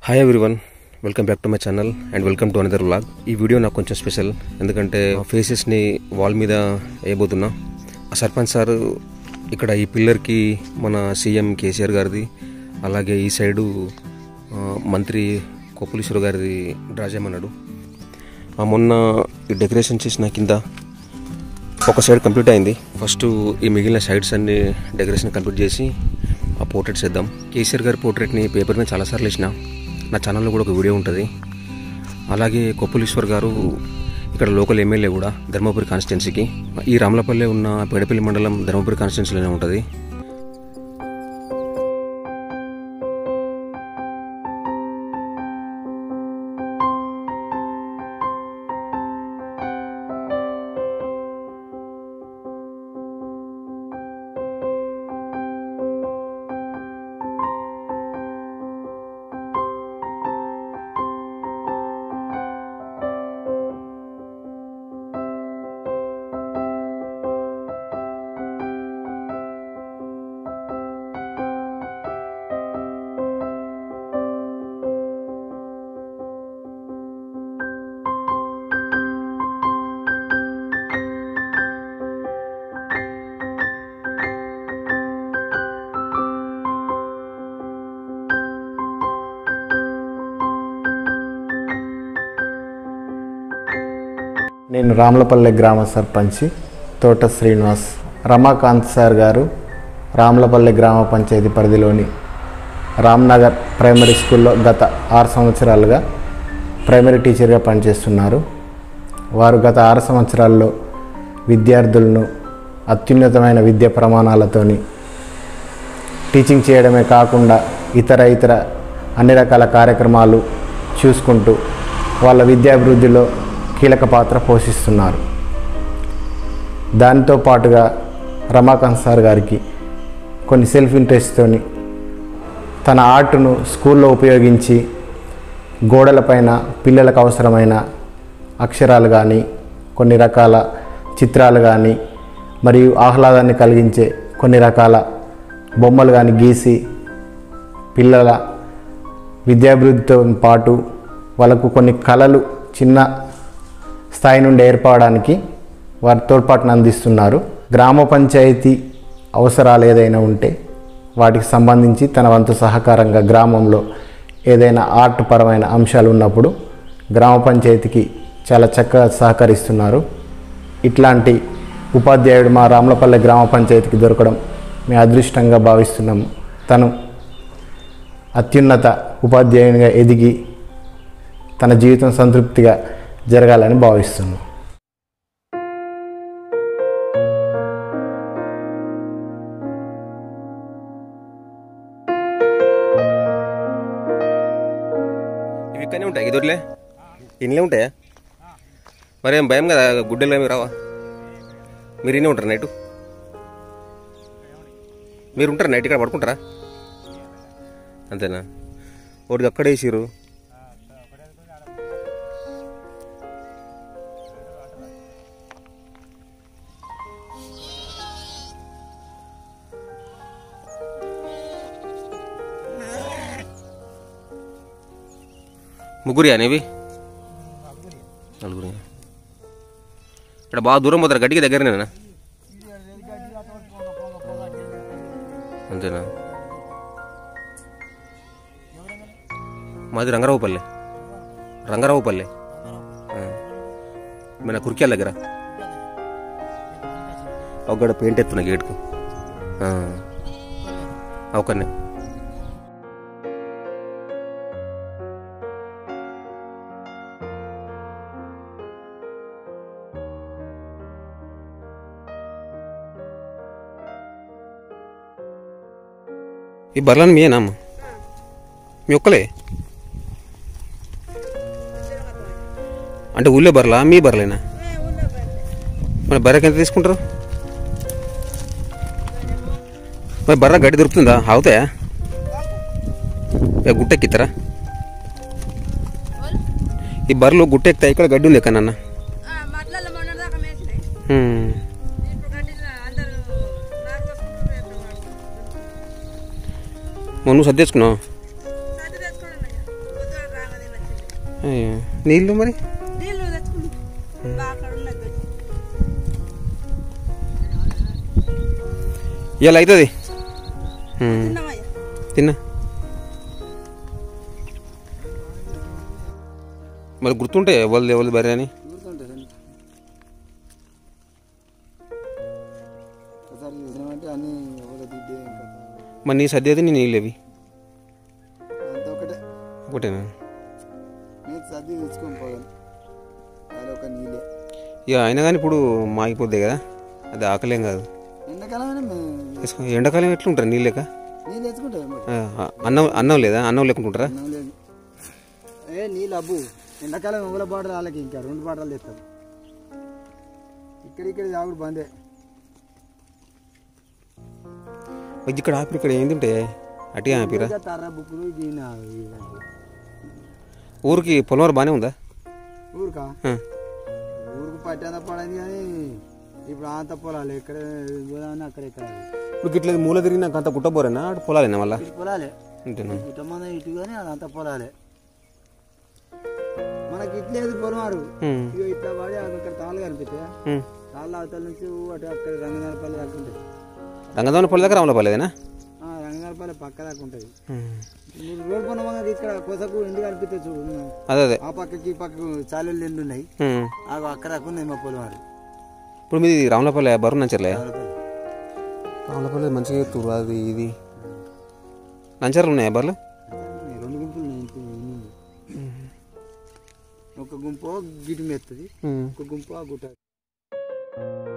Hi everyone welcome back to my channel and welcome to another vlog ఈ video నాకు కొంచెం special ఎందుకంటే ఫేసెస్ని wall మీద వేయబోతున్నా ఆ సర్పంచ్ సార్ ఇక్కడ ఈ పిల్లర్కి మన సీఎం కేసీఆర్ గారిది అలాగే ఈ సైడు ఆ, మంత్రి కొప్పులీశ్వర్ గారిది డ్రా చేయమన్నాడు ఆ మొన్న ఈ డెకరేషన్ చేసిన కింద ఒక సైడ్ కంప్లీట్ అయింది ఫస్ట్ ఈ మిగిలిన సైడ్స్ అన్ని డెకరేషన్ కంప్లీట్ చేసి ఆ పోర్ట్రేట్స్ వేద్దాం కేసీఆర్ గారి పోర్ట్రేట్ని పేపర్ మీద చాలాసార్లు వేసిన నా ఛానల్లో కూడా ఒక వీడియో ఉంటుంది అలాగే కొప్పులీశ్వర్ గారు ఇక్కడ లోకల్ ఎమ్మెల్యే కూడా ధర్మపురి కాన్స్టిట్యున్సీకి ఈ రామలపల్లె ఉన్న పేడపల్లి మండలం ధర్మపురి కాన్స్టిట్యున్సీలోనే ఉంటుంది నేను రామలపల్లె గ్రామ సర్పంచి తోట శ్రీనివాస్ రమాకాంత్ సార్ గారు రామలపల్లె గ్రామ పంచాయతీ పరిధిలోని రామ్నగర్ ప్రైమరీ స్కూల్లో గత ఆరు సంవత్సరాలుగా ప్రైమరీ టీచర్గా పనిచేస్తున్నారు వారు గత ఆరు సంవత్సరాల్లో విద్యార్థులను అత్యున్నతమైన విద్యా ప్రమాణాలతోని టీచింగ్ చేయడమే కాకుండా ఇతర ఇతర అన్ని రకాల కార్యక్రమాలు చూసుకుంటూ వాళ్ళ విద్యాభివృద్ధిలో కీలక పాత్ర పోషిస్తున్నారు దానితో పాటుగా రమాకాంత్ సార్ గారికి కొన్ని సెల్ఫ్ ఇంట్రెస్ట్తోని తన ఆర్ట్ను స్కూల్లో ఉపయోగించి గోడలపైన పిల్లలకు అవసరమైన అక్షరాలు కానీ కొన్ని రకాల చిత్రాలు కానీ మరియు ఆహ్లాదాన్ని కలిగించే కొన్ని రకాల బొమ్మలు కానీ గీసి పిల్లల విద్యాభివృద్ధితో పాటు వాళ్ళకు కొన్ని కళలు చిన్న స్థాయి నుండి ఏర్పడడానికి వారి తోడ్పాటును అందిస్తున్నారు గ్రామ పంచాయతీ అవసరాలు ఏదైనా ఉంటే వాటికి సంబంధించి తన వంతు సహకారంగా గ్రామంలో ఏదైనా ఆర్ట్ పరమైన అంశాలు ఉన్నప్పుడు గ్రామ పంచాయతీకి చాలా చక్కగా సహకరిస్తున్నారు ఇట్లాంటి ఉపాధ్యాయుడు మా రామలపల్లె గ్రామ పంచాయతీకి దొరకడం మేము అదృష్టంగా భావిస్తున్నాము తను అత్యున్నత ఉపాధ్యాయునిగా ఎదిగి తన జీవితం సంతృప్తిగా జరగాలని భావిస్తున్నాను ఇవి ఇక్కడనే ఉంటాయి ఈ దొడ్లే ఇన్లే ఉంటాయా మరేం భయం కదా గుడ్డలు ఏమి రావా మీరు ఇన్నే ఉంటారు నైట్ మీరు ఉంటారు నైట్ ఇక్కడ పడుకుంటారా అంతేనా ఒకటికి అక్కడ వేసిరు ముగ్గురి అనేవి నలుగురి ఇక్కడ బాగా దూరం పోతారు గడ్డికి దగ్గరనేనా అంతేనా మాది రంగరావుపల్లె రంగరావుపల్లె ఆ. మన కురిక్యాల దగ్గర ఒకడ పెయింట్ ఎత్తున్నా గేట్కు ఒకనే ఈ బర్లని మీయేనా అమ్మ మీ ఒక్కలే అంటే ఊళ్ళో బర్లా మీ బర్లేనా మరి బర్రెకి ఎంత తీసుకుంటారు మరి బర్ర గడ్డి దొరుకుతుందా అవుతాయా ఇక గుట్టెక్కిస్తారా ఈ బర్రెలు గుట్టెక్కుతాయి ఇక్కడ గడ్డి ఉంది ఎక్కడన్నా మట్లలో మొన్నటిదాకా మేసినాయి హ్మ్. ఇప్పుడు గడ్డిలో అందరూ నారు పోసుకుంటారు రేపు వాడుకుంటారు. మొన్న నువ్వు సర్దేసుకున్నావు సర్ది తెచ్చుకోండి అయ్యా. అయ్యో. నీళ్ళు మరి నీళ్ళు తెచ్చుకుంటాం బాగా అక్కడ ఉన్నది ఇలా అవుతుంది ఉమ్. తిన్నామయ్యా తిన్నా మరి గుర్తుంటే ఎవరు ఎవరు బర్రె అని ఒకసారి చూసినామంటే అన్ని ఒక దిద్దే ఇంకా మరి నీ సర్ది అయితే నీ నీళ్ళు అవి అంత ఒకటే ఒకటేనా నేను సర్ది తెచ్చుకొని పోదాం అది ఒక నీళ్ళే ఇక అయినా కానీ ఇప్పుడు మాగిపోద్ది కదా అది ఆకలేం కాదు ఎండాకాలమైనా మేము వేసుకో ఎండాకాలం ఎట్లుంటారు నీళ్ళు లేక నీళ్ళు తెచ్చుకుంటాం మరి ఆ, ఆ, అన్నం అన్నం లేదా అన్నం లేకుంటుంటారా అన్నం లేదు ఏ నీళ్ళు అబ్బు ఎండాకాలం ఎవరి బాటలు వాళ్ళకి ఇంకా రెండు బాటలు తెస్తారు ఇక్కడ ఇక్కడ తాగుడు బందే మరి ఇక్కడ ఆపిరి ఇక్కడ ఏం తింటే అటుగా ఆపిరా ఇంకా తర్ర బుక్కులు దీని ఊరికి పొలం బాగానే ఉందా ఊరుకా ఆ. ఊరుకు పట్టేంత పడింది కానీ ఇప్పుడు అంత పొలాలు ఎక్కడ పోదామని అక్కడ ఇక్కడ ఇప్పుడు గిట్ల మూల తిరిగి నాకు అంత గుట్టబోరేనా అటు పొలాలేనా మళ్ళా ఇటు పొలాలే అంతేనా ఇటు మన ఇటు కానీ అదంతా పొలాలే మనకి ఇట్లేదు పొలమారు ఉమ్, ఇగో ఇట్లా పడి అక్కడ తాళ్ళు కనిపిస్తాయి ఉమ్. తాళ్ళ అవతల నుంచి అటు అక్కడ రంగనారపల్లి దాకా ఉంటుంది రంగదాన పొలం దగ్గర రామలపల్లేదేనా రంగనారపల్లి పక్క దాకా ఉంటుంది ఉమ్. మీరు రోడ్ పన్న మనకి ఇక్కడ కొసకు ఇంటి కనిపిస్తుంది చూడు అదే అదే ఆ పక్కకి ఈ పక్కకు చాలు ఎండు ఉన్నాయి ఉమ్. ఆగో అక్కడ దాకా ఉన్నాయి మా పొలమారు ఇప్పుడు మీది రామలపల్లె బరువు నంచర్లే రంగనారపల్లి రామలపల్లి మంచిగా ఎత్తురు అది ఇది నంచర్లు ఉన్నాయా బర్రెలు రెండు గుంపులు ఉన్నాయి ఇంటి ఎన్ని ఒక గుంపు గిటి మెత్తది ఉమ్. ఒక గుంపు ఆ గుట్ట